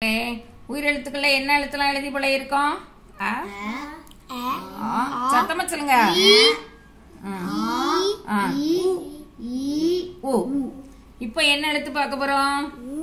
ஏ, உயிரெழுத்துக்கள்ல என்ன எழுத்துலாம் எழுதி போல இருக்கோம் அ, ஆ, சத்தமா சொல்லுங்க ஆ, ஆ, ஊ இப்போ என்ன எழுத்து பார்க்க போறோம்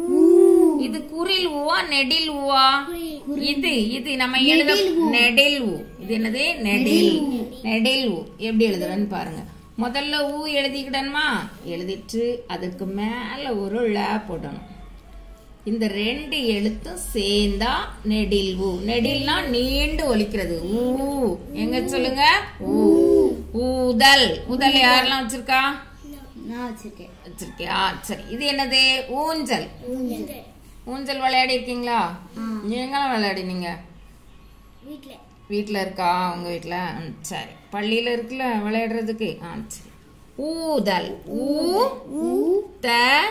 இது குரில் ஊவா நெடில் ஊவா இது இது நம்ம எழுத நெடில் ஊ இது என்னது நெடில் நெடில் ஊ எப்படி எழுதுறேன்னு பாருங்க முதல்ல ஊ எழுதிக்கிடணுமா எழுதிட்டு அதுக்கு மேல ஒரு ல போடணும் இந்த ரெண்டு எழுத்தும் சேர்ந்தா நெடில் ஊ நெடில்னா நீண்டு ஒலிக்கிறது ஊ எங்க சொல்லுங்க ஊ ஊதல் ஊதல் யாரெல்லாம் வச்சிருக்கா நான் வச்சிருக்கேன் வச்சிருக்கியா சரி இது என்னது ஊஞ்சல் ஊஞ்சல் விளையாடி இருக்கீங்களா நீங்களும் விளையாடினீங்க வீட்ல வீட்ல இருக்கா உங்க வீட்ல ம், சரி பள்ளியில இருக்குல்ல விளையாடுறதுக்கு ஆ சரி ஊதல் ஊ த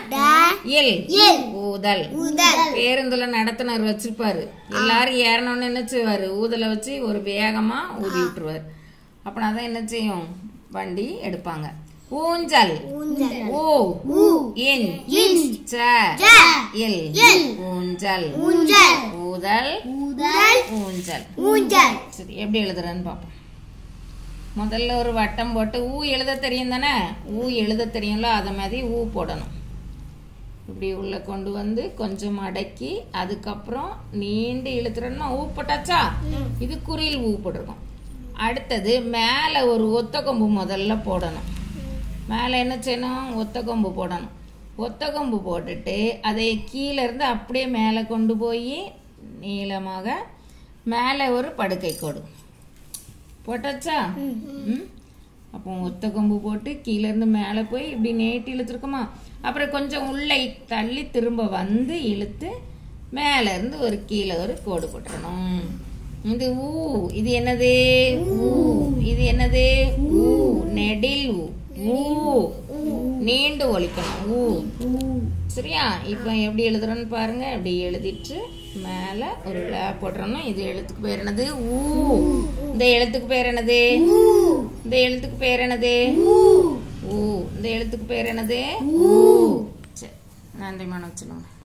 இல் ஊதல் பேருந்துல நடத்துனர் வச்சிருப்பாரு எல்லாரும் ஏறணும்னு என்ன செய்வாரு ஊதலை வச்சு ஒரு வேகமா ஊதி விட்டுருவாரு அப்ப அதான் என்ன செய்யும் வண்டி எடுப்பாங்க ஊஞ்சல் ஊ இன் ச இல் ஊஞ்சல் ஊதல் ஊஞ்சல் ஊஞ்சல் சரி எப்படி எழுதுறேன்னு பார்ப்போம் முதல்ல ஒரு வட்டம் போட்டு ஊ எழுத தெரியும் தானே ஊ எழுத தெரியும்ல அதை மாதிரி ஊ போடணும் இப்படி உள்ள கொண்டு வந்து கொஞ்சம் அடக்கி அதுக்கப்புறம் நீண்டு இழுத்துறோம்னா ஊ போட்டாச்சா இது குறியில் ஊ போட்டிருக்கோம் அடுத்தது மேலே ஒரு ஒத்த கொம்பு முதல்ல போடணும் மேலே என்ன செய்யணும் ஒத்த கொம்பு போடணும் ஒத்த கொம்பு போட்டுட்டு அதை கீழே இருந்து அப்படியே மேலே கொண்டு போய் நீளமாக மேலே ஒரு படுக்கை கொடு போட்டாச்சா ம் அப்போ ஒத்த கொம்பு போட்டு கீழே இருந்து மேலே போய் இப்படி நேட்டி இழுத்துருக்குமா அப்புறம் கொஞ்சம் உள்ளே தள்ளி திரும்ப வந்து இழுத்து மேலே இருந்து ஒரு கீழே ஒரு கோடு போட்டுறணும் இது ஊ இது என்னது ஊ இது என்னது ஊ நெடில் ஊ ஊ நீண்டு ஒலிக்கணும் ஊ சரியா இப்போ எப்படி எழுதுறோன்னு பாருங்க இப்படி எழுதிட்டு மேலே ஒரு ல போட்டுறணும் இது எழுத்துக்கு பேர் என்னது ஊ இந்த எழுத்துக்கு பேர் என்னது இந்த எழுத்துக்கு பேர் என்னது ஊ இந்த எழுத்துக்கு பேர் என்னது ஊ சரி நன்றி மனோ சொல்லுங்க